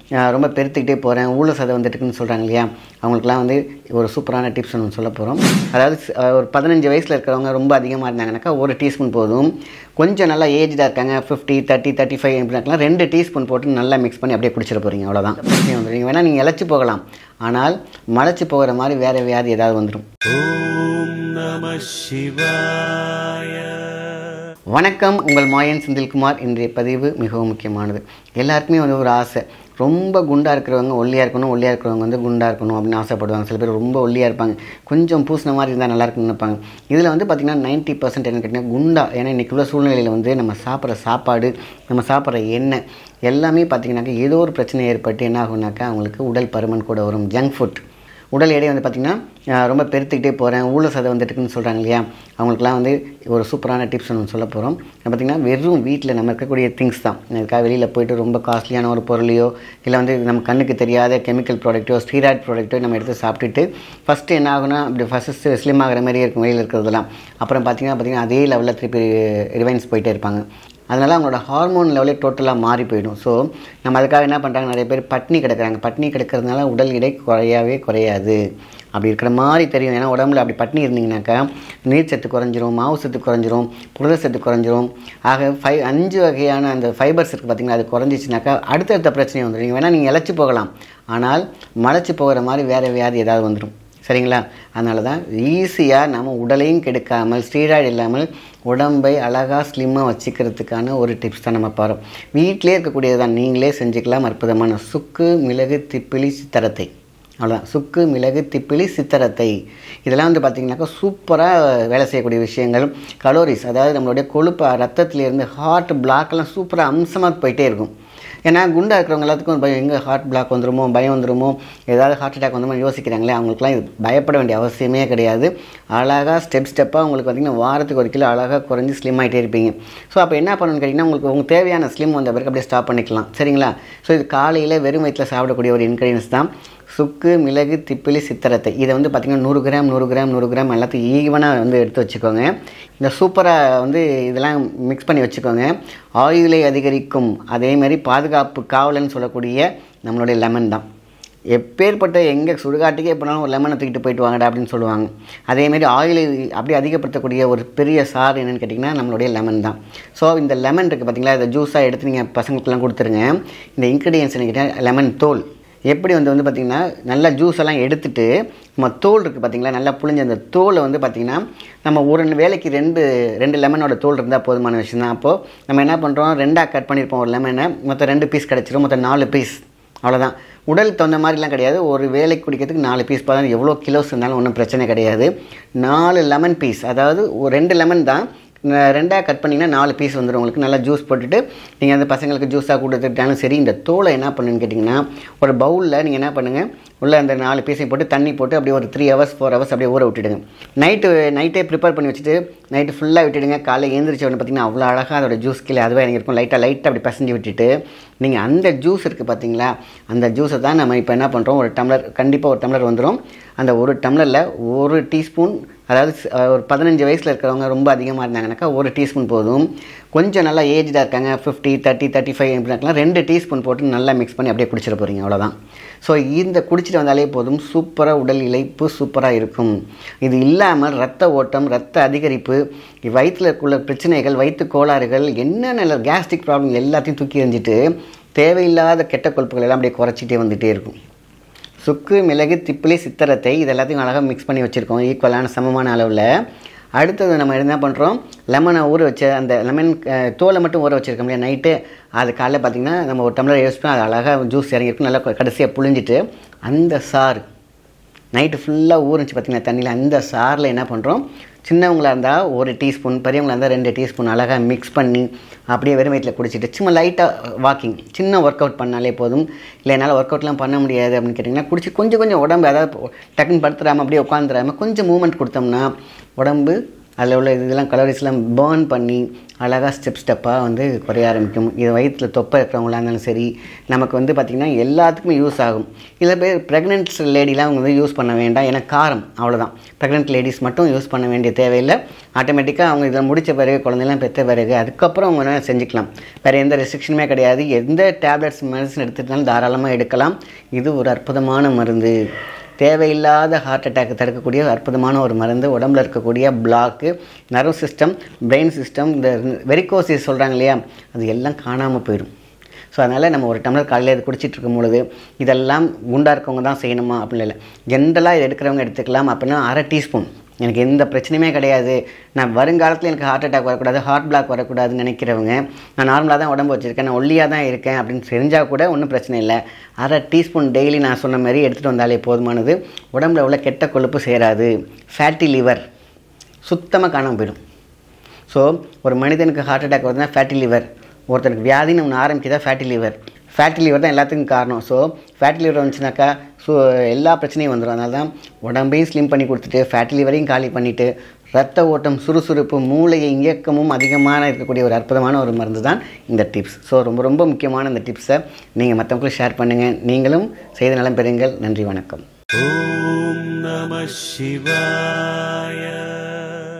அஹ், ரொம்ப பெருத்துக்கிட்டே போகிறேன் ஊழல் சதை வந்துட்டுக்குன்னு சொல்கிறாங்க இல்லையா அவங்களுக்குலாம் வந்து ஒரு சூப்பரான டிப்ஸ் ஒன்று சொல்ல போகிறோம் அதாவது ஸ்- அஹ், ஒரு பதினஞ்சு வயசில் இருக்கிறவங்க ரொம்ப அதிகமாக இருந்தாங்கனாக்கா ஒரு டீஸ்பூன் போதும் கொஞ்சம் நல்லா ஏஜ்டாக இருக்காங்க ஃபிஃப்டி தேர்ட்டி தேர்ட்டி ஃபைவ் இருக்கலாம் ரெண்டு டீஸ்பூன் போட்டு நல்லா மிக்ஸ் பண்ணி அப்படியே குடிச்சிட போகிறீங்க அவ்வளோதான் பிரச்சனை வந்துடும் வேணால் நீங்கள் இழைச்சி போகலாம் ஆனால் மலைச்சு போகிற மாதிரி வேறு வியாதி ஏதாவது வந்துடும் ॐ नमः शिवाय வணக்கம் உங்கள் மாயன் செந்தில்குமார் இன்றைய பதிவு மிகவும் முக்கியமானது எல்லாருக்குமே வந்து ஒரு ஆசை ரொம்ப குண்டாக இருக்கிறவங்க ஒல்லியாக இருக்கணும் ஒல்லியாக இருக்கிறவங்க வந்து குண்டாக இருக்கணும் அப்படின்னு ஆசைப்படுவாங்க சில பேர் ரொம்ப ஒல்லியாக இருப்பாங்க கொஞ்சம் பூசின மாதிரி இருந்தால் நல்லா இருக்கும்னு நினைப்பாங்க இதில் வந்து பார்த்திங்கன்னா நைன்ட்டி பர்சன்ட் என்ன கேட்டிங்கன்னா குண்டா ஏன்னா இன்றைக்கி உள்ள சூழ்நிலையில் வந்து நம்ம சாப்பிட்ற சாப்பாடு நம்ம சாப்பிட்ற எண்ணெய் எல்லாமே பார்த்திங்கனாக்கா ஏதோ ஒரு பிரச்சனை ஏற்பட்டு என்ன ஆகும்னாக்கா அவங்களுக்கு உடல் பருமன் கூட வரும் ஜங்க் ஃபுட் உடல் எடை வந்து பார்த்திங்கன்னா அஹ், ரொம்ப பெருத்துக்கிட்டே போகிறேன் ஊழல் சதை வந்துட்டுக்குன்னு சொல்கிறாங்க இல்லையா அவங்களுக்குலாம் வந்து ஒரு சூப்பரான டிப்ஸ் ஒன்று சொல்ல போகிறோம் பார்த்திங்கன்னா வெறும் வீட்டில் நம்ம இருக்கக்கூடிய திங்ஸ் தான் அதுக்காக வெளியில் போயிட்டு ரொம்ப காஸ்ட்லியான ஒரு பொருளையோ இல்லை வந்து நம்ம கண்ணுக்கு தெரியாத கெமிக்கல் ப்ராடக்ட்டோ ஸ்டீராய்ட் ப்ராடக்ட்டோ நம்ம எடுத்து சாப்பிட்டுட்டு ஃபஸ்ட்டு என்ன ஆகுனா அப்படி ஃபஸ்ட்டு ஸ்லிம் ஆகிற மாதிரியே இருக்கும் வெளியில் இருக்கிறதெல்லாம் அப்புறம் பார்த்திங்கன்னா பார்த்திங்கன்னா அதே லெவலில் திருப்பி ரிவைன்ஸ் போயிட்டே இருப்பாங்க அதனால் அவங்களோட ஹார்மோன் லெவலே டோட்டலாக மாறி போயிடும் ஸோ நம்ம அதுக்காக என்ன பண்ணுறாங்க நிறைய பேர் பட்னி கிடக்குறாங்க பட்னி கிடக்கிறதுனால உடல் எடை குறையவே குறையாது அப்படி இருக்கிற மாதிரி தெரியும் ஏன்னா உடம்புல அப்படி பட்னி இருந்தீங்கன்னாக்கா நீர் சத்து குறைஞ்சிரும் மாவு சத்து குறைஞ்சிரும் புரத சத்து குறைஞ்சிரும் ஆக ஃபை அஞ்சு வகையான அந்த ஃபைபர்ஸ் இருக்குது பார்த்தீங்களா அது குறைஞ்சிச்சுனாக்கா அடுத்தடுத்த பிரச்சனை வந்துடும் நீங்கள் வேணால் நீங்கள் இழைச்சி போகலாம் ஆனால் மலைச்சு போகிற மாதிரி வேறு வியாதி ஏதாவது வந்துடும் சரிங்களா அதனால தான் ஈஸியாக நம்ம உடலையும் கெடுக்காமல் ஸ்டீராய்டு இல்லாமல் உடம்பை அழகாக ஸ்லிம்மாக வச்சுக்கிறதுக்கான ஒரு டிப்ஸ் தான் நம்ம பாரோம் வீட்டிலே இருக்கக்கூடியது தான் நீங்களே செஞ்சுக்கலாம் அற்புதமான சுக்கு மிளகு திப்பிலி சித்தரத்தை அவ்வளோதான் சுக்கு மிளகு திப்பிலி சித்தரத்தை இதெல்லாம் வந்து பார்த்திங்கனாக்கா சூப்பராக வேலை செய்யக்கூடிய விஷயங்கள் கலோரிஸ் அதாவது நம்மளுடைய கொழுப்பு ரத்தத்துலேருந்து ஹார்ட் பிளாக்லாம் சூப்பராக அம்சமாக போயிட்டே இருக்கும் ஏன்னா குண்டா இருக்கிறவங்க எல்லாத்துக்கும் ஒரு பயம் எங்கே ஹார்ட் பிளாக் வந்துருமோ பயம் வந்துருமோ ஏதாவது ஹார்ட் அட்டாக் வந்துருமோ யோசிக்கிறாங்களே அவங்களுக்குலாம் இது பயப்பட வேண்டிய அவசியமே கிடையாது அழகாக ஸ்டெப் ஸ்டெப்பாக உங்களுக்கு பார்த்திங்கன்னா வாரத்துக்கு ஒரு கிலோ அழகாக குறைஞ்சி ஸ்லிம் ஆகிட்டே இருப்பீங்க ஸோ அப்போ என்ன பண்ணணும்னு கேட்டிங்கன்னா உங்களுக்கு உங்களுக்கு தேவையான ஸ்லிம் வந்த பிறகு அப்படியே ஸ்டாப் பண்ணிக்கலாம் சரிங்களா ஸோ இது காலையில் வெறும் வயிற்றில் சாப்பிடக்கூடிய ஒரு இன்க்ரீடியன்ஸ் தான் சுக்கு மிளகு திப்பிலி சித்தரத்தை இதை வந்து பார்த்திங்கன்னா நூறு கிராம் நூறு கிராம் நூறு கிராம் எல்லாத்தையும் ஈவனாக வந்து எடுத்து வச்சுக்கோங்க இந்த சூப்பராக வந்து இதெல்லாம் மிக்ஸ் பண்ணி வச்சுக்கோங்க ஆயுளை அதிகரிக்கும் அதே மாதிரி பாதுகாப்பு காவலன்னு சொல்லக்கூடிய நம்மளுடைய லெமன் தான் எப்பேற்பட்ட எங்கே சுடுகாட்டுக்கே போனாலும் ஒரு லெமனை தூக்கிட்டு போயிட்டு வாங்கடா அப்படின்னு சொல்லுவாங்க அதேமாரி ஆயிலை அப்படியே அதிகப்படுத்தக்கூடிய ஒரு பெரிய சாறு என்னென்னு கேட்டிங்கன்னா நம்மளுடைய லெமன் தான் ஸோ இந்த லெமன் இருக்குது பார்த்தீங்களா இதை ஜூஸாக எடுத்து நீங்கள் பசங்களுக்குலாம் கொடுத்துருங்க இந்த இன்க்ரீடியன்ஸ் கேட்டால் லெமன் தோல் எப்படி வந்து வந்து பார்த்திங்கன்னா நல்லா ஜூஸ் எல்லாம் எடுத்துட்டு நம்ம தோல் இருக்குது பார்த்தீங்களா நல்லா புளிஞ்ச அந்த தோலை வந்து பார்த்திங்கன்னா நம்ம ஒரு வேலைக்கு ரெண்டு ரெண்டு லெமனோட தோல் இருந்தால் போதுமான விஷயம் தான் அப்போது நம்ம என்ன பண்ணுறோம் ரெண்டாக கட் பண்ணியிருப்போம் ஒரு லெமனை மொத்தம் ரெண்டு பீஸ் கிடச்சிரும் மொத்தம் நாலு பீஸ் அவ்வளோதான் உடலுக்கு தகுந்த மாதிரிலாம் கிடையாது ஒரு வேலைக்கு குடிக்கிறதுக்கு நாலு பீஸ் பார்த்தா எவ்வளோ கிலோஸ் இருந்தாலும் ஒன்றும் பிரச்சனை கிடையாது நாலு லெமன் பீஸ் அதாவது ஒரு ரெண்டு லெமன் தான் ந- ரெண்டாக கட் பண்ணிங்கன்னா நாலு பீஸ் வந்துடும் உங்களுக்கு நல்லா ஜூஸ் போட்டுட்டு நீங்கள் அந்த பசங்களுக்கு ஜூஸாக கொடுத்துட்டாலும் சரி இந்த தோலை என்ன பண்ணுன்னு கேட்டிங்கன்னா ஒரு பவுலில் நீங்கள் என்ன பண்ணுங்கள் உள்ளே அந்த நாலு பீஸையும் போட்டு தண்ணி போட்டு அப்படியே ஒரு த்ரீ ஹவர்ஸ் ஃபோர் ஹவர்ஸ் அப்படியே ஊற விட்டுடுங்க நைட்டு நைட்டே ப்ரிப்பேர் பண்ணி வச்சுட்டு நைட்டு ஃபுல்லாக விட்டுடுங்க காலைல எழுந்திரிச்ச உடனே பார்த்தீங்கன்னா அவ்வளோ அழகாக அதோட ஜூஸ் கீழே அதுவே எனக்கு இருக்கும் லைட்டாக லைட்டாக அப்படி பசஞ்சு விட்டுட்டு நீங்கள் அந்த ஜூஸ் இருக்குது பார்த்தீங்களா அந்த ஜூஸை தான் நம்ம இப்போ என்ன பண்ணுறோம் ஒரு டம்ளர் கண்டிப்பாக ஒரு டம்ளர் வந்துடும் அந்த ஒரு டம்ளரில் ஒரு டீஸ்பூன் அதாவது ஸ்- அஹ் ஒரு பதினஞ்சு வயசில் இருக்கிறவங்க ரொம்ப அதிகமாக இருந்தாங்கனாக்கா ஒரு டீஸ்பூன் போதும் கொஞ்சம் நல்லா ஏஜ்டாக இருக்காங்க ஃபிஃப்டி தேர்ட்டி தேர்ட்டி ஃபைவ் இருக்கலாம் ரெண்டு டீஸ்பூன் போட்டு நல்லா மிக்ஸ் பண்ணி அப்படியே குடிச்சிட போகிறீங்க அவ்வளோதான் ஸோ இந்த குடிச்சிட்டு வந்தாலே போதும் சூப்பராக உடல் இழைப்பு சூப்பராக இருக்கும் இது இல்லாமல் ரத்த ஓட்டம் ரத்த அதிகரிப்பு வயிற்றில் இருக்குள்ள பிரச்சனைகள் வயிற்று கோளாறுகள் என்னென்ன கேஸ்ட்ரிக் ப்ராப்ளம் எல்லாத்தையும் தூக்கி எறிஞ்சிட்டு தேவையில்லாத கெட்ட கொழுப்புகள் எல்லாம் அப்படியே குறைச்சிட்டே வந்துகிட்டே இருக்கும் சுக்கு மிளகு திப்பிலி சித்தரத்தை இது எல்லாத்தையும் அழகாக மிக்ஸ் பண்ணி வச்சுருக்கோம் ஈக்குவலான சமமான அளவில் அடுத்தது நம்ம என்ன பண்ணுறோம் லெமனை ஊற வச்ச அந்த லெமன் அஹ், தோலை மட்டும் ஊற வச்சுருக்கோம் இல்லையா நைட்டு அது காலைல பார்த்திங்கன்னா நம்ம ஒரு டம்ளர் யூஸ் பண்ணி அது அழகாக ஜூஸ் இறங்கியிருக்கும் நல்லா கடைசியாக புழிஞ்சிட்டு அந்த சாறு நைட்டு ஃபுல்லாக ஊறிச்சு பார்த்தீங்கன்னா தண்ணியில் அந்த சாரில் என்ன பண்ணுறோம் சின்னவங்களாக இருந்தால் ஒரு டீஸ்பூன் பெரியவங்களாக இருந்தால் ரெண்டு டீஸ்பூன் அழகாக மிக்ஸ் பண்ணி அப்படியே வெறும் வயிற்றில் குடிச்சிட்டு சும்மா லைட்டாக வாக்கிங் சின்ன ஒர்க் அவுட் பண்ணாலே போதும் இல்லை என்னால் ஒர்க் அவுட்லாம் பண்ண முடியாது அப்படின்னு கேட்டிங்கன்னா குடிச்சு கொஞ்சம் கொஞ்சம் உடம்பு அதாவது டக்குன்னு படுத்துடாமல் அப்படியே உட்காந்துடாமல் கொஞ்சம் மூவ்மெண்ட் கொடுத்தோம்னா உடம்பு அதில் உள்ள இதெல்லாம் கலோரிஸ்லாம் பேர்ன் பண்ணி அழகாக ஸ்டெப் ஸ்டெப்பாக வந்து குறைய ஆரம்பிக்கும் இது வயிற்றில் தொப்பை இருக்கிறவங்களா இருந்தாலும் சரி நமக்கு வந்து பார்த்திங்கன்னா எல்லாத்துக்குமே யூஸ் ஆகும் இதில் பேர் ப்ரெக்னென்ட் லேடிலாம் அவங்க வந்து யூஸ் பண்ண வேண்டாம் ஏன்னா காரம் அவ்வளோதான் ப்ரெக்னென்ட் லேடிஸ் மட்டும் யூஸ் பண்ண வேண்டிய தேவையில்லை ஆட்டோமேட்டிக்காக அவங்க இதை முடித்த பிறகு குழந்தைலாம் பெற்ற பிறகு அதுக்கப்புறம் அவங்க வேணால் செஞ்சுக்கலாம் வேறு எந்த ரெஸ்ட்ரிக்ஷனுமே கிடையாது எந்த டேப்லெட்ஸ் மெடிசன் எடுத்துட்டாலும் தாராளமாக எடுக்கலாம் இது ஒரு அற்புதமான மருந்து தேவையில்லாத ஹார்ட் அட்டாக் தடுக்கக்கூடிய ஒரு அற்புதமான ஒரு மருந்து உடம்புல இருக்கக்கூடிய block nerve system brain system இந்த வெரிகோசிஸ் சொல்கிறாங்க இல்லையா அது எல்லாம் காணாமல் போயிடும் ஸோ அதனால் நம்ம ஒரு டம்ளர் காலையில் இது குடிச்சிட்டு இருக்கும் பொழுது இதெல்லாம் குண்டாக இருக்கவங்க தான் செய்யணுமா அப்படின்னு இல்லை ஜென்ரலாக இது எடுக்கிறவங்க எடுத்துக்கலாம் அப்படின்னா அரை டீஸ்பூன் எனக்கு எந்த பிரச்சனையுமே கிடையாது நான் வருங்காலத்தில் எனக்கு ஹார்ட் அட்டாக் வரக்கூடாது ஹார்ட் பிளாக் வரக்கூடாதுன்னு நினைக்கிறவங்க நான் நார்மலாக தான் உடம்பு வச்சுருக்கேன் நான் ஒல்லியாக தான் இருக்கேன் அப்படின்னு தெரிஞ்சால் கூட ஒன்றும் பிரச்சனை இல்லை அரை டீஸ்பூன் டெய்லி நான் சொன்ன மாதிரி எடுத்துகிட்டு வந்தாலே போதுமானது உடம்புல உள்ள கெட்ட கொழுப்பு சேராது ஃபேட்டி லிவர் சுத்தமாக காணாமல் போயிடும் ஸோ ஒரு மனிதனுக்கு ஹார்ட் அட்டாக் வருதுன்னா ஃபேட்டி லிவர் ஒருத்தருக்கு வியாதின்னு ஒன்று ஆரம்பிக்குதா ஃபேட்டி லிவர் ஃபேட்டி லிவர் தான் எல்லாத்துக்கும் காரணம் ஸோ ஃபேட்டி லிவர் வந்துச்சுனாக்கா ஸோ எல்லா பிரச்சனையும் வந்துடும் அதனால தான் உடம்பையும் ஸ்லிம் பண்ணி கொடுத்துட்டு ஃபேட்டி லிவரையும் காலி பண்ணிவிட்டு ரத்த ஓட்டம் சுறுசுறுப்பு மூளையை இயக்கமும் அதிகமான இருக்கக்கூடிய ஒரு அற்புதமான ஒரு மருந்து தான் இந்த டிப்ஸ் ஸோ ரொம்ப ரொம்ப முக்கியமான இந்த டிப்ஸை நீங்கள் மற்றவங்களுக்கும் ஷேர் பண்ணுங்கள் நீங்களும் செய்த நலம் பெறுங்கள் நன்றி வணக்கம் ॐ नमः शिवाय